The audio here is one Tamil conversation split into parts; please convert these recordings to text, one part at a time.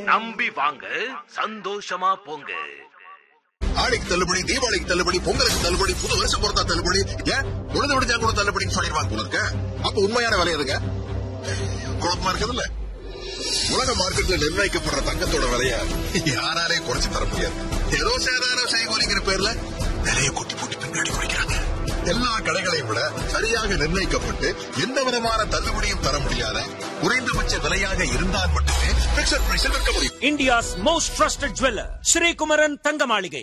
நம்பி வாங்க சந்தோஷமா போங்க ஆடிக்கு தள்ளுபடி தீபாவளிக்கு தள்ளுபடி பொங்கலுக்கு தள்ளுபடி புது வருஷம் பொறுத்தா தள்ளுபடி ஏன் உழுது விடுஞ்சா கூட தள்ளுபடின்னு சொல்லிடுவாங்க போல இருக்க அப்ப உண்மையான விலை எதுங்க குழப்பமா இருக்குதுல்ல உலக மார்க்கெட்ல நிர்ணயிக்கப்படுற தங்கத்தோட விலைய யாராலே குறைச்சு தர முடியாது ஏதோ சேதாரம் செய்கூலிங்கிற பேர்ல விலையை கொட்டி போட்டு பின்னாடி குறைக்கிறாங்க எல்லா கடைகளையும் விட சரியாக நிர்ணயிக்கப்பட்டு எந்த விதமான தள்ளுபடியும் தர முடியாத குறைந்தபட்ச விலையாக இருந்தால் மட்டுமே பிக்சர் பிரைஸில் விற்க முடியும் India's most trusted jeweler, Sri Kumaran Tangamalige.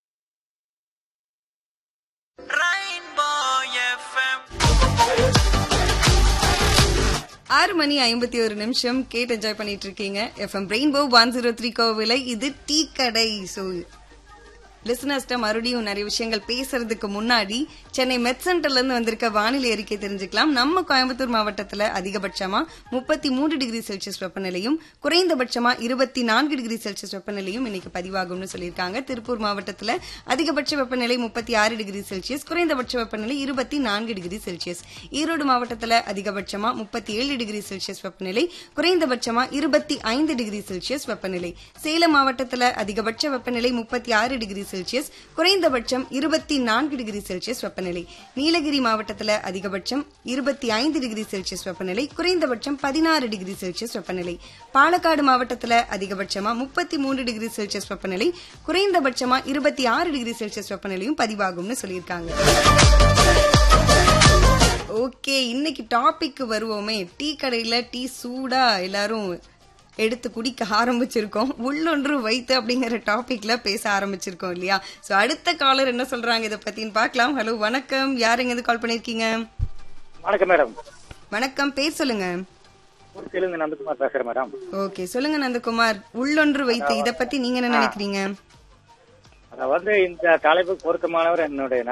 ஆறு மணி ஐம்பத்தி ஒரு நிமிஷம் கேட்டு என்ஜாய் பண்ணிட்டு இருக்கீங்க FM rainbow one zero three கோவிலை இது டீ கடை ஸோ லிசனர்ஸ்ட மறுபடியும் நிறைய விஷயங்கள் பேசுறதுக்கு முன்னாடி சென்னை மெட் சென்டர்ல இருந்து வந்திருக்க வானிலை அறிக்கை தெரிஞ்சுக்கலாம் நம்ம கோயம்புத்தூர் மாவட்டத்துல அதிகபட்சமா முப்பத்தி மூன்று டிகிரி செல்சியஸ் வெப்பநிலையும் குறைந்தபட்சமா இருபத்தி நான்கு டிகிரி செல்சியஸ் வெப்பநிலையும் இன்னைக்கு பதிவாகும்னு சொல்லியிருக்காங்க திருப்பூர் மாவட்டத்துல அதிகபட்ச வெப்பநிலை முப்பத்தி ஆறு டிகிரி செல்சியஸ் குறைந்தபட்ச வெப்பநிலை இருபத்தி நான்கு டிகிரி செல்சியஸ் ஈரோடு மாவட்டத்துல அதிகபட்சமா முப்பத்தி ஏழு டிகிரி செல்சியஸ் வெப்பநிலை குறைந்தபட்சமா இருபத்தி ஐந்து டிகிரி செல்சியஸ் வெப்பநிலை சேலம் மாவட்டத்துல அதிகபட்ச வெப்பநிலை முப்பத்தி ஆறு டிகிரி செல்சியஸ் குறைந்தபட்சம் இருபத்தி நான்கு டிகிரி செல்சியஸ் வெப்பநிலை நீலகிரி மாவட்டத்துல அதிகபட்சம் இருபத்தி ஐந்து டிகிரி செல்சியஸ் வெப்பநிலை குறைந்தபட்சம் பதினாறு டிகிரி செல்சியஸ் வெப்பநிலை பாலக்காடு மாவட்டத்துல அதிகபட்சமா முப்பத்தி மூன்று டிகிரி செல்சியஸ் வெப்பநிலை குறைந்தபட்சமா இருபத்தி ஆறு டிகிரி செல்சியஸ் வெப்பநிலையும் பதிவாகும்னு சொல்லியிருக்காங்க ஓகே இன்னைக்கு டாபிக் வருவோமே டீ கடையில டீ சூடா எல்லாரும் எடுத்து குடிக்க ஆரம்பிச்சிருக்கோம் உள்ளொன்று வைத்து அப்படிங்கிற டாபிக்ல பேச ஆரம்பிச்சிருக்கோம் இல்லையா சோ அடுத்த காலர் என்ன சொல்றாங்க இத பத்தின்னு பார்க்கலாம் ஹலோ வணக்கம் யாருங்க இருந்து கால் பண்ணிருக்கீங்க வணக்கம் மேடம் வணக்கம் பேர் சொல்லுங்க ஊர்த்திலிருந்து நந்தகுமார் பேசுறேன் மேடம் ஓகே சொல்லுங்க நந்தகுமார் உள்ளொன்று வைத்து இத பத்தி நீங்க என்ன நினைக்கிறீங்க அத வந்து இந்த தலைப்புக்கு பொருத்தமானவர் என்னுடைய